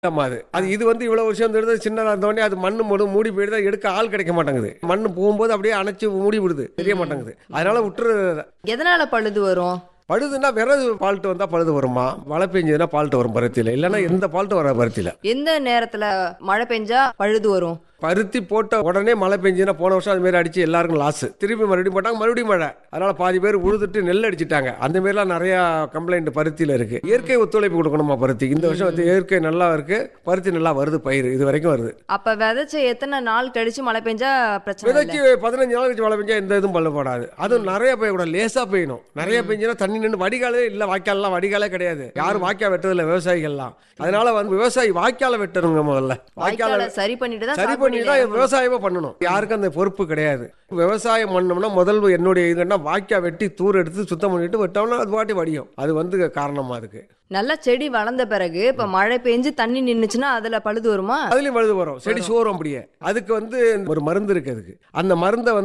ஆமா அது அது இது வந்து இவ்வளவு வருஷம் இருந்தது சின்னதா இருந்தோடனே அது மண்ணு மூடு மூடி போயிடுது எடுக்க ஆள் கிடைக்க மாட்டேங்குது மண்ணு போகும்போது அப்படியே அணைச்சு மூடி விடுது தெரிய மாட்டேங்குது அதனால விட்டுரு எதனால பழுது வரும் பழுதுன்னா விறகு பால்ட்டு வந்தா பழுது வருமா மழை பெஞ்சதுன்னா பால்ட்டு வரும் பருத்தியில இல்லைன்னா எந்த பால்ட்டு வர பருத்தியில எந்த நேரத்துல மழை பெஞ்சா பழுது வரும் பருத்தி போட்ட உடனே மழை பெஞ்சுன்னா போன வருஷம் அது மாதிரி அடிச்சு எல்லாருக்கும் லாஸ் திருப்பி மறுபடியும் போட்டாங்க மறுபடியும் மழை அதனால பாதி பேர் உழுதுட்டு நெல் அடிச்சிட்டாங்க அந்த மாதிரிலாம் நிறைய கம்ப்ளைண்ட் பருத்தியில இருக்கு இயற்கை ஒத்துழைப்பு கொடுக்கணுமா பருத்தி இந்த வருஷம் வந்து இயற்கை நல்லா இருக்கு பருத்தி நல்லா வருது பயிர் இது வரைக்கும் வருது அப்ப விதைச்ச எத்தனை நாள் கழிச்சு மழை பெஞ்சா பிரச்சனை இல்ல விதைக்கு பதினஞ்சு நாள் கழிச்சு மழை பெஞ்சா எந்த இதுவும் பல்லப்படாது அதுவும் நிறைய பெய்யக்கூடாது லேசா பெய்யணும் நிறைய பெஞ்சுன்னா தண்ணி நின்று வடிகாலே இல்ல வாய்க்கால்லாம் வடிகாலே கிடையாது யாரும் வாய்க்கால் வெட்டுறதில்ல விவசாயிகள்லாம் அதனால வந்து விவசாயி வாய்க்கால வெட்டணுங்க முதல்ல வாய்க்கால வாய்க்கால சரி பண்ணிட்டு தான் சரி சாகுபடி பண்ணி தான் இறங்கணும். விவசாயமே பண்ணணும் யாருக்கும் அந்த பொறுப்பு கிடையாது விவசாயம் பண்ணோம்னா முதல் என்னுடைய இதுன்னா வாய்க்கா வெட்டி தூர் எடுத்து சுத்தம் பண்ணிட்டு விட்டோம்னா அது பாட்டி வடியும் அது வந்து காரணமா அதுக்கு நல்லா செடி வளர்ந்த பிறகு இப்ப மழை பெஞ்சு தண்ணி நின்னுச்சுன்னா அதுல பழுது வருமா அதுலயும் பழுது வரும் செடி சோறும் அப்படியே அதுக்கு வந்து ஒரு மருந்து இருக்கு அதுக்கு அந்த மருந்தை வந்து